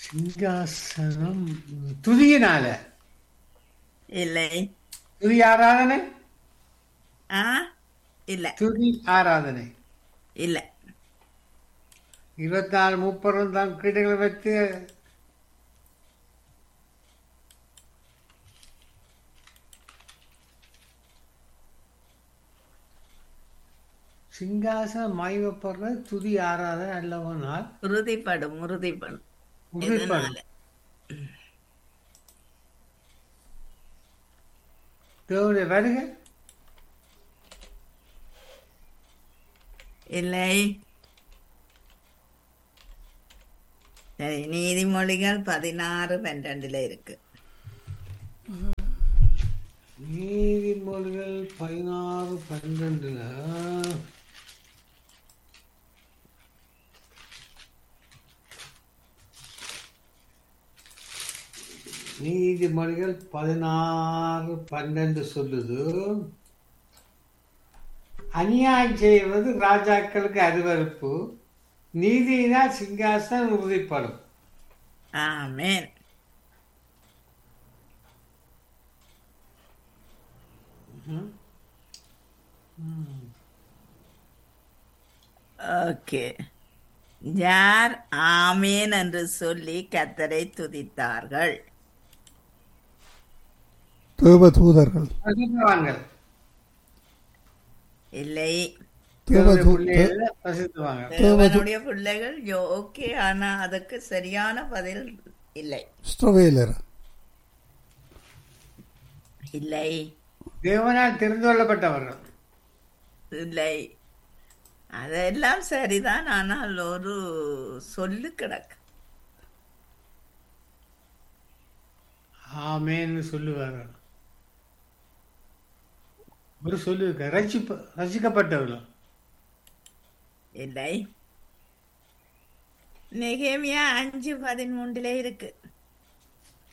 சிங்காசனம் துதியினால இல்லை துதி ஆராதனை ஆ இல்ல துதி ஆராதனை இல்ல இருபத்தி நாலு முப்பதும் தான் கீடுகளை வைத்து சிங்காசனம் மயமப்படுறது துதி ஆராதனை அல்லவனால் உறுதிப்படும் உறுதிப்படும் உறுதிப்பாடு எதனால? தேவனுடைய வருகை இல்லை சரி நீதிமொழிகள் பதினாறு பன்னெண்டுல இருக்கு நீதிமொழிகள் பதினாறு பன்னெண்டுல நீதிமொழிகள் பதினாறு பன்னெண்டு சொல்லுது அநியாயம் செய்வது ராஜாக்களுக்கு அருவருப்பு நீதியினால் சிங்காசனம் உறுதிப்படும் ஆமென் ஓகே யார் ஆமேன் என்று சொல்லி கத்தரை துதித்தார்கள் தேவதூதர்கள் பசித்தவான்கள் இல்லை தேவனுடைய தேவதூ பிள்ளைகள் பசித்தவான்கள் தேவனுடைய பிள்ளைகள் யோ- ஓகே ஆனா அதுக்கு சரியான பதில் இல்லை ஸ்ட்ரவேலர் இல்லை தேவனால் தெரிந்து கொள்ளப்பட்டவர்கள் இல்லை அதெல்லாம் சரிதான் ஆனால் ஒரு சொல்லு கிடக்கு ஆமேன்னு சொல்லுவார்கள் ஒரு சொல்லியிருக்க ரசிப்ப ரசிக்கப்பட்டவர்கள் இல்லை நெகேமியா அஞ்சு பதிமூன்றுல இருக்கு